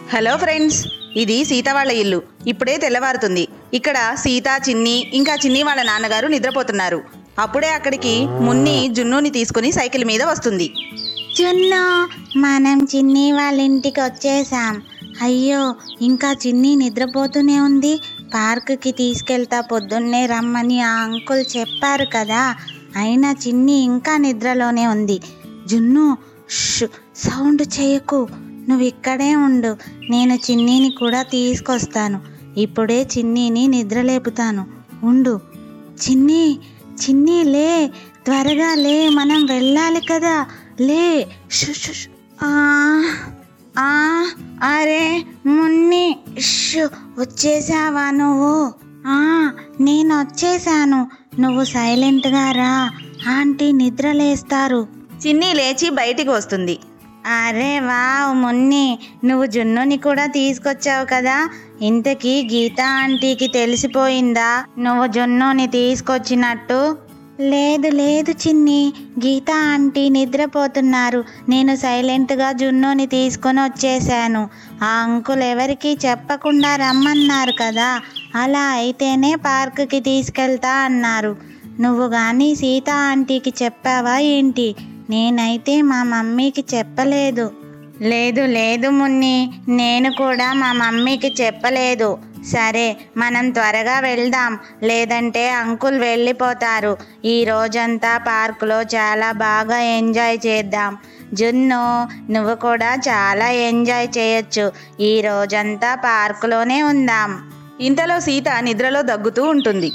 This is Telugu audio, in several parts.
హలో ఫ్రెండ్స్ ఇది సీత వాళ్ళ ఇల్లు ఇప్పుడే తెల్లవారుతుంది ఇక్కడ సీత చిన్ని ఇంకా చిన్ని వాళ్ళ నాన్నగారు నిద్రపోతున్నారు అప్పుడే అక్కడికి మున్ని జున్నుని తీసుకుని సైకిల్ మీద వస్తుంది జున్ను మనం చిన్ని వాళ్ళ ఇంటికి వచ్చేసాం అయ్యో ఇంకా చిన్ని నిద్రపోతూనే ఉంది పార్కుకి తీసుకెళ్తా పొద్దున్నే రమ్మని ఆ అంకుల్ చెప్పారు కదా అయినా చిన్ని ఇంకా నిద్రలోనే ఉంది జున్ను ష్ సౌండ్ చేయకు నువ్వు ఇక్కడే ఉండు నేను చిన్నీని కూడా తీసుకొస్తాను ఇప్పుడే చిన్నీని నిద్రలేపుతాను ఉండు చిన్ని చిన్ని లే త్వరగా లే మనం వెళ్ళాలి కదా లే షు, షు, షు. ఆ, ఆ, అరే మున్ని షు, వచ్చేసావా నువ్వు ఆ, నేను వచ్చేసాను నువ్వు సైలెంట్గా రా ఆంటీ నిద్రలేస్తారు చిన్ని లేచి బయటికి వస్తుంది అరే వావ్ మున్ని నువ్వు జున్నుని కూడా తీసుకొచ్చావు కదా ఇంతకీ గీత ఆంటీకి తెలిసిపోయిందా నువ్వు జున్నుని తీసుకొచ్చినట్టు లేదు లేదు చిన్ని గీత ఆంటీ నిద్రపోతున్నారు నేను సైలెంట్గా జున్నుని తీసుకొని వచ్చేసాను ఆ అంకుల్ ఎవరికీ చెప్పకుండా రమ్మన్నారు కదా అలా అయితేనే పార్కుకి తీసుకెళ్తా అన్నారు నువ్వు కానీ సీత ఆంటీకి చెప్పావా ఏంటి నేనైతే మా మమ్మీకి చెప్పలేదు లేదు లేదు మున్ని నేను కూడా మా మమ్మీకి చెప్పలేదు సరే మనం త్వరగా వెళ్దాం లేదంటే అంకుల్ వెళ్ళిపోతారు ఈ రోజంతా పార్కులో చాలా బాగా ఎంజాయ్ చేద్దాం జున్ను నువ్వు కూడా చాలా ఎంజాయ్ చేయొచ్చు ఈ రోజంతా పార్కులోనే ఉందాం ఇంతలో సీత నిద్రలో దగ్గుతూ ఉంటుంది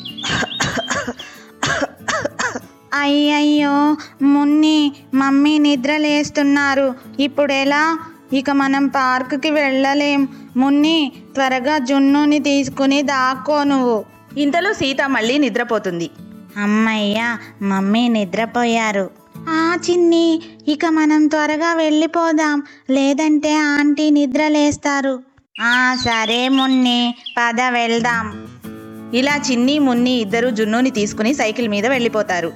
అయ్యయ్యో మున్ని మమ్మీ నిద్రలేస్తున్నారు ఇప్పుడు ఎలా ఇక మనం పార్కుకి వెళ్ళలేం మున్ని త్వరగా జున్నుని తీసుకుని దాక్కో నువ్వు ఇంతలో సీత మళ్ళీ నిద్రపోతుంది అమ్మయ్యా మమ్మీ నిద్రపోయారు ఆ చిన్ని ఇక మనం త్వరగా వెళ్ళిపోదాం లేదంటే ఆంటీ నిద్రలేస్తారు ఆ సరే మున్ని పద వెళ్దాం ఇలా చిన్ని మున్ని ఇద్దరు జున్నుని తీసుకుని సైకిల్ మీద వెళ్ళిపోతారు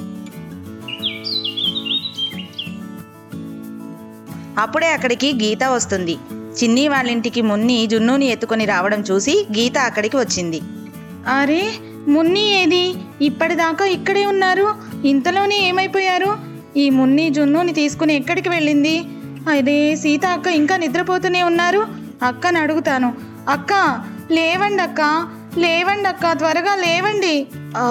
అప్పుడే అక్కడికి గీత వస్తుంది చిన్ని వాళ్ళ ఇంటికి మున్ని జున్నుని ఎత్తుకొని రావడం చూసి గీత అక్కడికి వచ్చింది అరే మున్ని ఏది ఇప్పటిదాకా ఇక్కడే ఉన్నారు ఇంతలోనే ఏమైపోయారు ఈ మున్ని జున్నుని తీసుకుని ఎక్కడికి వెళ్ళింది అదే సీత అక్క ఇంకా నిద్రపోతూనే ఉన్నారు అక్కని అడుగుతాను అక్క లేవండి అక్క లేవండి అక్క త్వరగా లేవండి ఆ,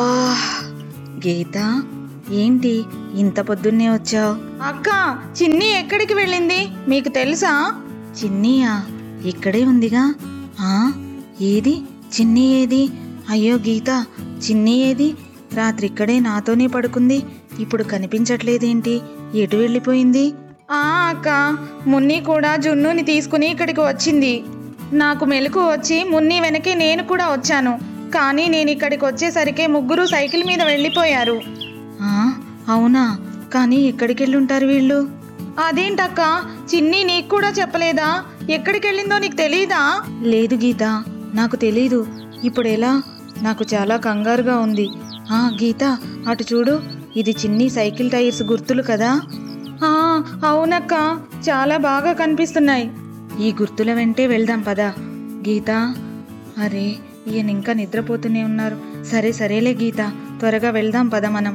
గీత ఏంటి ఇంత పొద్దున్నే వచ్చావు అక్క చిన్ని ఎక్కడికి వెళ్ళింది మీకు తెలుసా చిన్నియా ఇక్కడే ఉందిగా ఆ ఏది చిన్ని ఏది అయ్యో గీత చిన్ని ఏది రాత్రి ఇక్కడే నాతోనే పడుకుంది ఇప్పుడు కనిపించట్లేదేంటి ఎటు వెళ్ళిపోయింది ఆ అక్క మున్ని కూడా జున్నుని తీసుకుని ఇక్కడికి వచ్చింది నాకు మెలకు వచ్చి మున్ని వెనకే నేను కూడా వచ్చాను కానీ నేను ఇక్కడికి వచ్చేసరికి ముగ్గురు సైకిల్ మీద వెళ్ళిపోయారు అవునా కానీ ఎక్కడికి వెళ్ళుంటారు వీళ్ళు అదేంటక్క చిన్ని నీకు కూడా చెప్పలేదా ఎక్కడికి వెళ్ళిందో నీకు తెలీదా లేదు గీత నాకు తెలీదు ఇప్పుడు ఎలా నాకు చాలా కంగారుగా ఉంది ఆ గీత అటు చూడు ఇది చిన్ని సైకిల్ టైర్స్ గుర్తులు కదా ఆ అవునక్క చాలా బాగా కనిపిస్తున్నాయి ఈ గుర్తుల వెంటే వెళ్దాం పదా గీత అరే ఈయన ఇంకా నిద్రపోతూనే ఉన్నారు సరే సరేలే గీత త్వరగా వెళ్దాం పద మనం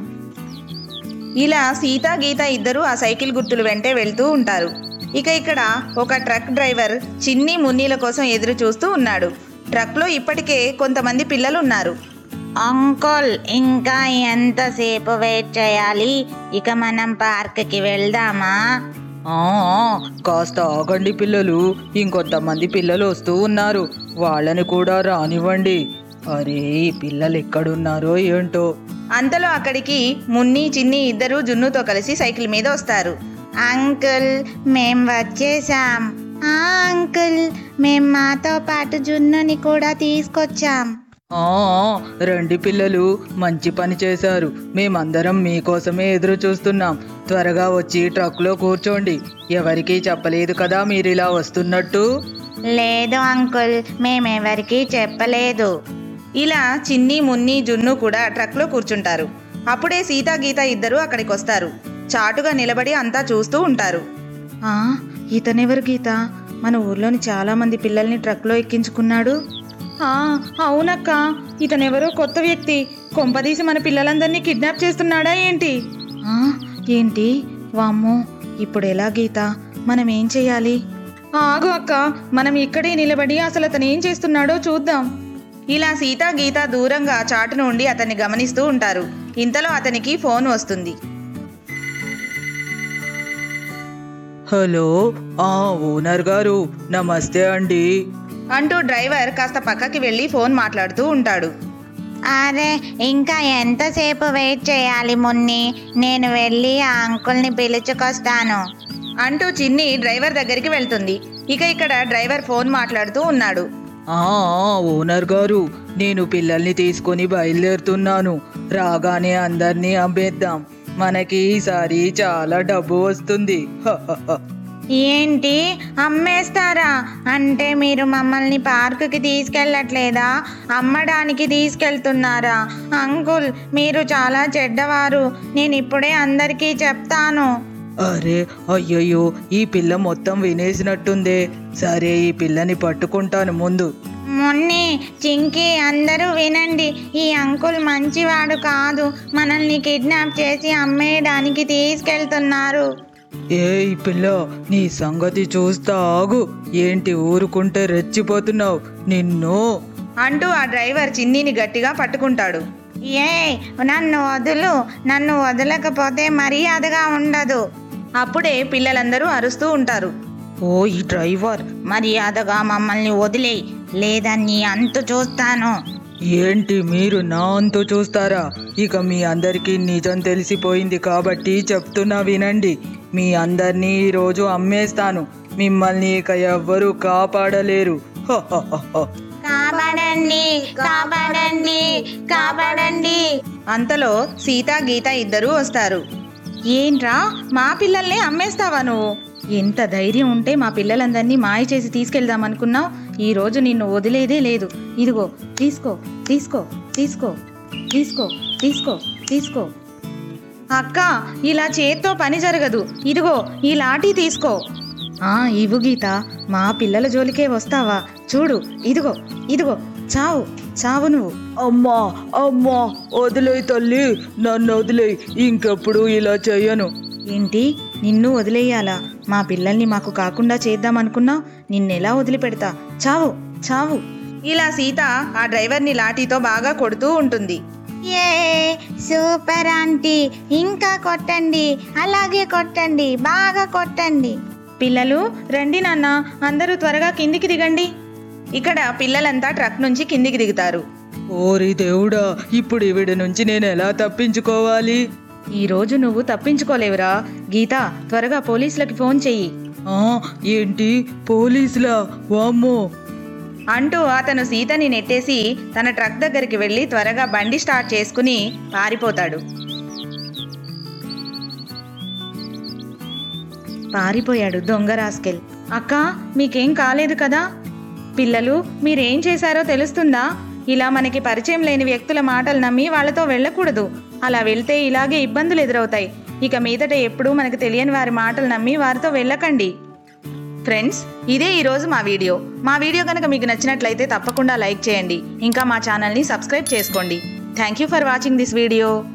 ఇలా సీత గీత ఇద్దరు ఆ సైకిల్ గుర్తులు వెంటే వెళ్తూ ఉంటారు ఇక ఇక్కడ ఒక ట్రక్ డ్రైవర్ చిన్ని మున్నీల కోసం ఎదురు చూస్తూ ఉన్నాడు ట్రక్లో ఇప్పటికే కొంతమంది పిల్లలు ఉన్నారు అంకుల్ ఇంకా ఎంతసేపు వెయిట్ చేయాలి ఇక మనం పార్క్కి వెళ్దామా ఆ, కాస్త ఆగండి పిల్లలు ఇంకొంతమంది పిల్లలు వస్తూ ఉన్నారు వాళ్ళని కూడా రానివ్వండి అరే ఈ పిల్లలు ఎక్కడున్నారో ఏంటో అంతలో అక్కడికి మున్ని చిన్ని ఇద్దరు జున్నుతో కలిసి సైకిల్ మీద వస్తారు అంకుల్ మేం వచ్చేసాం ఆ అంకుల్ మేం మాతో పాటు జున్నుని కూడా తీసుకొచ్చాం ఆ, రండి పిల్లలు మంచి పని చేశారు మేమందరం మీకోసమే ఎదురు చూస్తున్నాం త్వరగా వచ్చి ట్రక్లో కూర్చోండి ఎవరికీ చెప్పలేదు కదా మీరు ఇలా వస్తున్నట్టు లేదు అంకుల్ మేమెవరికీ చెప్పలేదు ఇలా చిన్ని మున్ని జున్ను కూడా ట్రక్లో కూర్చుంటారు అప్పుడే సీత గీత ఇద్దరు అక్కడికి వస్తారు చాటుగా నిలబడి అంతా చూస్తూ ఉంటారు ఆ ఇతనెవరు గీత మన ఊర్లోని చాలా మంది పిల్లల్ని ట్రక్లో ఎక్కించుకున్నాడు ఆ, అవునక్క ఇతనెవరో కొత్త వ్యక్తి కొంపదీసి మన పిల్లలందరినీ కిడ్నాప్ చేస్తున్నాడా ఏంటి ఆ, ఏంటి వామ్మో ఇప్పుడు ఎలా గీత మనం ఏం చెయ్యాలి ఆగు అక్క మనం ఇక్కడే నిలబడి అసలు అతను ఏం చేస్తున్నాడో చూద్దాం ఇలా సీత గీత దూరంగా చాటు నుండి అతన్ని గమనిస్తూ ఉంటారు ఇంతలో అతనికి ఫోన్ వస్తుంది హలో ఆ ఓనర్ గారు నమస్తే అండి అంటూ డ్రైవర్ కాస్త పక్కకి వెళ్ళి ఫోన్ మాట్లాడుతూ ఉంటాడు అరే ఇంకా ఎంతసేపు వెయిట్ చేయాలి మున్ని నేను వెళ్ళి ఆ అంకుల్ని పిలుచుకొస్తాను అంటూ చిన్ని డ్రైవర్ దగ్గరికి వెళ్తుంది ఇక ఇక్కడ డ్రైవర్ ఫోన్ మాట్లాడుతూ ఉన్నాడు ఆ ఆ, ఓనర్ గారు నేను పిల్లల్ని తీసుకొని బయలుదేరుతున్నాను రాగానే అందరినీ అమ్మేద్దాం మనకి ఈసారి చాలా డబ్బు వస్తుంది హ, హ, హ. ఏంటి అమ్మేస్తారా అంటే మీరు మమ్మల్ని పార్కుకి తీసుకెళ్ళట్లేదా అమ్మడానికి తీసుకెళ్తున్నారా అంకుల్ మీరు చాలా చెడ్డవారు నేను ఇప్పుడే అందరికీ చెప్తాను అరే అయ్యయ్యో ఈ పిల్ల మొత్తం వినేసినట్టుందే సరే ఈ పిల్లని పట్టుకుంటాను ముందు మొన్ని చింకి అందరూ వినండి ఈ అంకుల్ మంచివాడు కాదు మనల్ని కిడ్నాప్ చేసి అమ్మేయడానికి తీసుకెళ్తున్నారు ఏ ఈ పిల్ల నీ సంగతి చూస్తా ఆగు ఏంటి ఊరుకుంటే రెచ్చిపోతున్నావు నిన్ను అంటూ ఆ డ్రైవర్ చిన్నిని గట్టిగా పట్టుకుంటాడు ఏ నన్ను వదులు నన్ను వదలకపోతే మర్యాదగా ఉండదు అప్పుడే పిల్లలందరూ అరుస్తూ ఉంటారు ఓ ఈ డ్రైవర్ మర్యాదగా మమ్మల్ని వదిలేయి లేదా నీ అంతు చూస్తాను ఏంటి మీరు నా అంతు చూస్తారా ఇక మీ అందరికీ నిజం తెలిసిపోయింది కాబట్టి చెప్తున్నా వినండి మీ అందరినీ ఈరోజు అమ్మేస్తాను మిమ్మల్ని ఇక ఎవ్వరూ కాపాడలేరు హ, హ, హ, హ. కాపాడండి కాపాడండి కాపాడండి అంతలో సీత గీత ఇద్దరూ వస్తారు ఏంట్రా మా పిల్లల్ని అమ్మేస్తావా నువ్వు ఎంత ధైర్యం ఉంటే మా పిల్లలందరినీ మాయ చేసి తీసుకెళ్దాం అనుకున్నావు ఈ రోజు నిన్ను వదిలేదే లేదు ఇదిగో తీసుకో తీసుకో తీసుకో తీసుకో తీసుకో తీసుకో అక్క ఇలా చేత్తో పని జరగదు ఇదిగో ఈ లాఠీ తీసుకో ఆ ఇవ్వు గీత మా పిల్లల జోలికే వస్తావా చూడు ఇదిగో ఇదిగో చావు చావు నువ్వు అమ్మా అమ్మా వదిలేయ్ తల్లి నన్ను వదిలేయ్ ఇంకెప్పుడు ఇలా చెయ్యను ఏంటి నిన్ను వదిలేయాలా మా పిల్లల్ని మాకు కాకుండా చేద్దామనుకున్నావు నిన్నెలా వదిలిపెడతా చావు చావు ఇలా సీత ఆ డ్రైవర్ని లాఠీతో బాగా కొడుతూ ఉంటుంది ఏ సూపర్ ఆంటీ ఇంకా కొట్టండి అలాగే కొట్టండి బాగా కొట్టండి పిల్లలు రండి నాన్న అందరూ త్వరగా కిందికి దిగండి ఇక్కడ పిల్లలంతా ట్రక్ నుంచి కిందికి దిగుతారు ఓరి దేవుడా ఇప్పుడు ఈవిడ నుంచి నేను ఎలా తప్పించుకోవాలి ఈ రోజు నువ్వు తప్పించుకోలేవురా గీత త్వరగా పోలీసులకి ఫోన్ చెయ్యి ఆ ఏంటి పోలీసులా వామ్మో అంటూ అతను సీతని నెట్టేసి తన ట్రక్ దగ్గరికి వెళ్ళి త్వరగా బండి స్టార్ట్ చేసుకుని పారిపోతాడు పారిపోయాడు దొంగ రాస్కెల్ అక్క మీకేం కాలేదు కదా పిల్లలు మీరేం చేశారో తెలుస్తుందా ఇలా మనకి పరిచయం లేని వ్యక్తుల మాటలు నమ్మి వాళ్ళతో వెళ్ళకూడదు అలా వెళ్తే ఇలాగే ఇబ్బందులు ఎదురవుతాయి ఇక మీదట ఎప్పుడూ మనకు తెలియని వారి మాటలు నమ్మి వారితో వెళ్ళకండి ఫ్రెండ్స్ ఇదే ఈరోజు మా వీడియో మా వీడియో కనుక మీకు నచ్చినట్లయితే తప్పకుండా లైక్ చేయండి ఇంకా మా ఛానల్ని సబ్స్క్రైబ్ చేసుకోండి thank you for watching this video